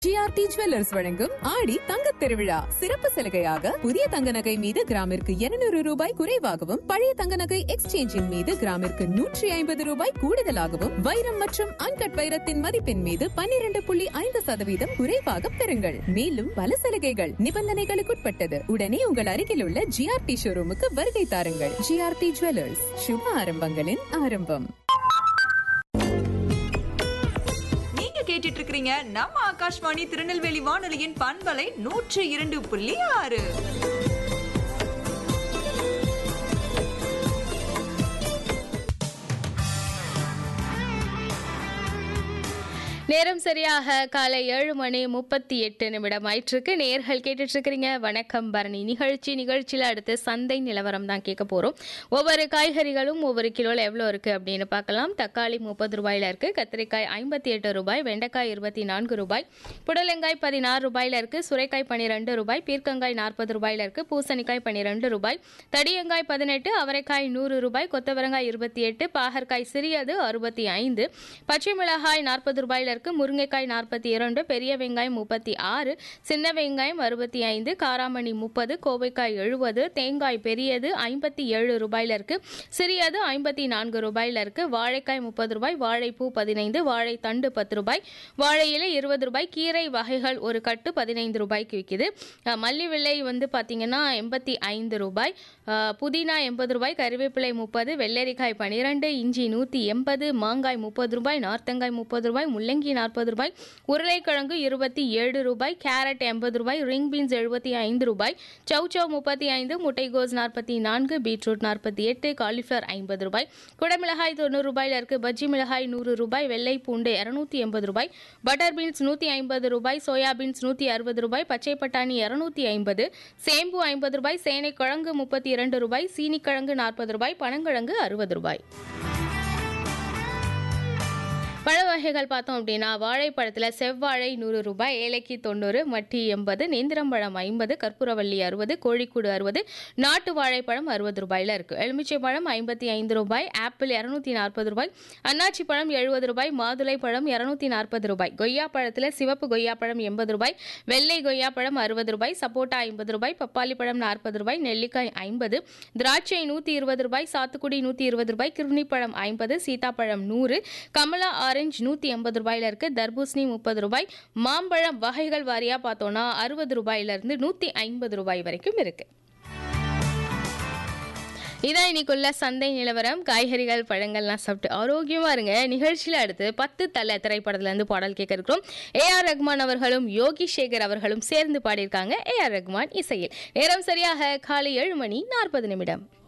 GRT jewellers வழங்கும் ஆடி தங்கத் திருவிழா சிறப்பு சலுகையாக புதிய தங்க நகை மீது கிராமிற்கு 200 ரூபாய் குறைவாகவும் பழைய தங்க நகை எக்ஸ்சேஞ்சின் மீது கிராமிற்கு நூற்றி ஐம்பது ரூபாய் கூடுதலாகவும் வைரம் மற்றும் அன்கட் வைரத்தின் மதிப்பின் மீது 12.5% புள்ளி ஐந்து சதவீதம் குறைவாக பெறுங்கள் மேலும் பல சலுகைகள் நிபந்தனைகளுக்குட்பட்டது உடனே உங்கள் அருகில் உள்ள ஜிஆர்டி ஷோரூமுக்கு வருகை தாருங்கள் ஜிஆர்டி ஜுவல்லர்ஸ் சுப ஆரம்பங்களின் ஆரம்பம் நீங்க கேட்டுட்டு இருக்கிறீங்க நம்ம ஆகாஷ்வாணி திருநெல்வேலி வானொலியின் பண்பலை நூற்றி இரண்டு புள்ளி ஆறு நேரம் சரியாக காலை ஏழு மணி முப்பத்தி எட்டு நிமிடம் ஆயிட்டிருக்கு நேர்கள் கேட்டுட்டு இருக்கிறீங்க வணக்கம் பரணி நிகழ்ச்சி நிகழ்ச்சியில் அடுத்து சந்தை நிலவரம் தான் கேட்க போகிறோம் ஒவ்வொரு காய்கறிகளும் ஒவ்வொரு கிலோவில் எவ்வளோ இருக்குது அப்படின்னு பார்க்கலாம் தக்காளி முப்பது ரூபாயில் இருக்குது கத்திரிக்காய் ஐம்பத்தி எட்டு ரூபாய் வெண்டைக்காய் இருபத்தி நான்கு ரூபாய் புடலங்காய் பதினாறு ரூபாயில் இருக்குது சுரைக்காய் பன்னிரெண்டு ரூபாய் பீர்க்கங்காய் நாற்பது ரூபாயில் இருக்குது பூசணிக்காய் பன்னிரெண்டு ரூபாய் தடியங்காய் பதினெட்டு அவரைக்காய் நூறு ரூபாய் கொத்தவரங்காய் இருபத்தி எட்டு பாகற்காய் சிறியது அறுபத்தி ஐந்து பச்சை மிளகாய் நாற்பது ரூபாயில் இருக்கு முருங்கைக்காய் நாற்பத்தி இரண்டு பெரிய வெங்காயம் முப்பத்தி ஆறு சின்ன வெங்காயம் அறுபத்தி ஐந்து காராமணி முப்பது கோவைக்காய் எழுபது தேங்காய் பெரியது ஐம்பத்தி ஏழு ரூபாயில இருக்கு சிறியது ஐம்பத்தி நான்கு ரூபாயில இருக்கு வாழைக்காய் முப்பது ரூபாய் வாழைப்பூ பதினைந்து வாழைத்தண்டு பத்து ரூபாய் வாழை இலை இருபது ரூபாய் கீரை வகைகள் ஒரு கட்டு பதினைந்து ரூபாய்க்கு விற்கிது அஹ், மல்லி விலை வந்து பார்த்தீங்கன்னா எண்பத்தி ஐந்து ரூபாய் அஹ், புதினா எண்பது ரூபாய் கறிவேப்பிலை முப்பது வெள்ளரிக்காய் பன்னிரெண்டு இஞ்சி நூற்றி எண்பது மாங்காய் முப்பது ரூபாய் நார்த்தங்காய் முப்பது ரூபாய் முள்ளங்கி நாற்பது ரூபாய் உருளைக்கிழங்கு இருபத்தி ஏழு ரூபாய் கேரட் எண்பது ரூபாய் ரிங் பீன்ஸ் எழுபத்தி ஐந்து ரூபாய் சௌச்சௌ முப்பத்தி ஐந்து முட்டைகோஸ் நாற்பத்தி நான்கு பீட்ரூட் நாற்பத்தி எட்டு காலிஃப்ளவர் ஐம்பது ரூபாய் குடமிளகாய் தொண்ணூறு ரூபாயில் இருக்கு பஜ்ஜி மிளகாய் நூறு ரூபாய் வெள்ளை பூண்டு இரநூத்தி எண்பது ரூபாய் பட்டர் பீன்ஸ் நூற்றி ஐம்பது ரூபாய் சோயா பீன்ஸ் நூற்றி அறுபது ரூபாய் பச்சை பட்டாணி இரநூத்தி ஐம்பது சேம்பு ஐம்பது ரூபாய் சேனைக்கிழங்கு முப்பத்தி இரண்டு ரூபாய் சீனிக்கிழங்கு நாற்பது ரூபாய் பனங்கிழங்கு அறுபது ரூபாய் பழ வகைகள் பார்த்தோம் அப்படின்னா வாழைப்பழத்தில் செவ்வாழை நூறு ரூபாய் ஏலக்கி தொண்ணூறு மட்டி எண்பது நேந்திரம்பழம் ஐம்பது கற்பூரவள்ளி அறுபது கோழிக்கூடு அறுபது நாட்டு வாழைப்பழம் அறுபது ரூபாயில் இருக்கு எலுமிச்சை பழம் ஐம்பத்தி ஐந்து ரூபாய் ஆப்பிள் இரநூத்தி நாற்பது ரூபாய் அன்னாச்சி பழம் எழுபது ரூபாய் மாதுளை பழம் இரநூத்தி நாற்பது ரூபாய் கொய்யா பழத்தில் சிவப்பு கொய்யா பழம் எண்பது ரூபாய் வெள்ளை கொய்யா பழம் அறுபது ரூபாய் சப்போட்டா ஐம்பது ரூபாய் பப்பாளி பழம் நாற்பது ரூபாய் நெல்லிக்காய் ஐம்பது திராட்சை நூற்றி இருபது ரூபாய் சாத்துக்குடி நூற்றி இருபது ரூபாய் கிருணி பழம் ஐம்பது சீதாப்பழம் நூறு கமலா ஆரஞ்சு நூற்றி எண்பது ரூபாயில இருக்கு தர்பூசணி முப்பது ரூபாய் மாம்பழம் வகைகள் வாரியா பார்த்தோம்னா அறுபது ரூபாயில இருந்து நூற்றி ஐம்பது ரூபாய் வரைக்கும் இருக்கு இதான் இன்னைக்குள்ள சந்தை நிலவரம் காய்கறிகள் பழங்கள்லாம் சாப்பிட்டு ஆரோக்கியமா இருங்க நிகழ்ச்சியில அடுத்து பத்து தலை திரைப்படத்துல இருந்து பாடல் கேட்க இருக்கிறோம் ஏ ஆர் ரஹ்மான் அவர்களும் யோகி சேகர் அவர்களும் சேர்ந்து பாடியிருக்காங்க ஏ ஆர் ரஹ்மான் இசையில் நேரம் சரியாக காலை ஏழு மணி நாற்பது நிமிடம்